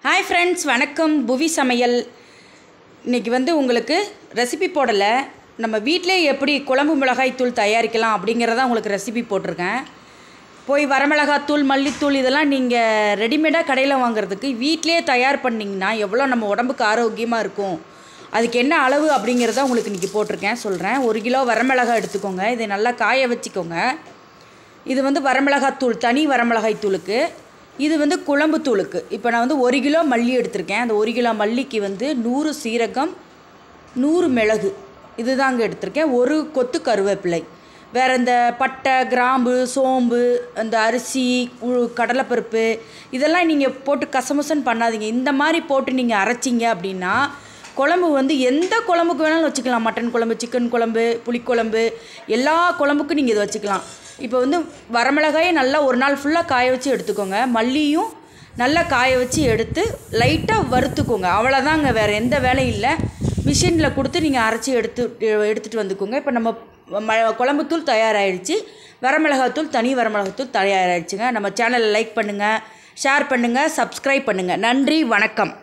hi friends வணக்கம் புவி சமையல் இன்றைக்கி வந்து உங்களுக்கு ரெசிபி போடலை நம்ம வீட்டிலே எப்படி குழம்பு மிளகாய் தூள் தயாரிக்கலாம் அப்படிங்கிறத உங்களுக்கு ரெசிபி போட்டிருக்கேன் போய் வரமிளகாத்தூள் மல்லித்தூள் இதெல்லாம் நீங்கள் ரெடிமேடாக கடையில் வாங்குறதுக்கு வீட்டிலே தயார் பண்ணிங்கன்னா எவ்வளோ நம்ம உடம்புக்கு ஆரோக்கியமாக இருக்கும் அதுக்கு என்ன அளவு அப்படிங்கிறத உங்களுக்கு இன்றைக்கி போட்டிருக்கேன் சொல்கிறேன் ஒரு கிலோ வரமிளகாய் எடுத்துக்கோங்க இதை நல்லா காய வச்சுக்கோங்க இது வந்து வரமிளகாத்தூள் தனி வரமிளகாய் தூளுக்கு இது வந்து குழம்பு தூளுக்கு இப்போ நான் வந்து ஒரு கிலோ மல்லி எடுத்திருக்கேன் அந்த ஒரு கிலோ மல்லிக்கு வந்து நூறு சீரகம் நூறு மிளகு இதுதாங்க எடுத்திருக்கேன் ஒரு கொத்து கருவேப்பிலை வேறு இந்த பட்டை கிராம்பு சோம்பு அந்த அரிசி உ- கடலைப்பருப்பு இதெல்லாம் நீங்கள் போட்டு கசமுசன்னு பண்ணாதீங்க இந்த மாதிரி போட்டு நீங்கள் அரைச்சிங்க அப்படின்னா குழம்பு வந்து எந்த குழம்புக்கு வேணாலும் வச்சுக்கலாம் மட்டன் குழம்பு சிக்கன் குழம்பு புளிக்குழம்பு எல்லா குழம்புக்கும் நீங்கள் இதை வச்சுக்கலாம் இப்போ வந்து வரமிளகாயை நல்லா ஒரு நாள் ஃபுல்லாக காய வச்சு எடுத்துக்கோங்க மல்லியும் நல்லா காய வச்சு எடுத்து லைட்டாக வறுத்துக்கோங்க அவ்வளோதாங்க வேறு எந்த வேலையும் இல்லை மிஷினில் கொடுத்து நீங்கள் அரைச்சி எடுத்து எடுத்துகிட்டு வந்துக்கோங்க இப்போ நம்ம ம குழம்புத்தூள் தயாராகிடுச்சு வரமிளகாத்தூள் தனி வரமிளகாத்தூள் தயாராகிடுச்சுங்க நம்ம சேனலை லைக் பண்ணுங்கள் ஷேர் பண்ணுங்கள் சப்ஸ்கிரைப் பண்ணுங்கள் நன்றி வணக்கம்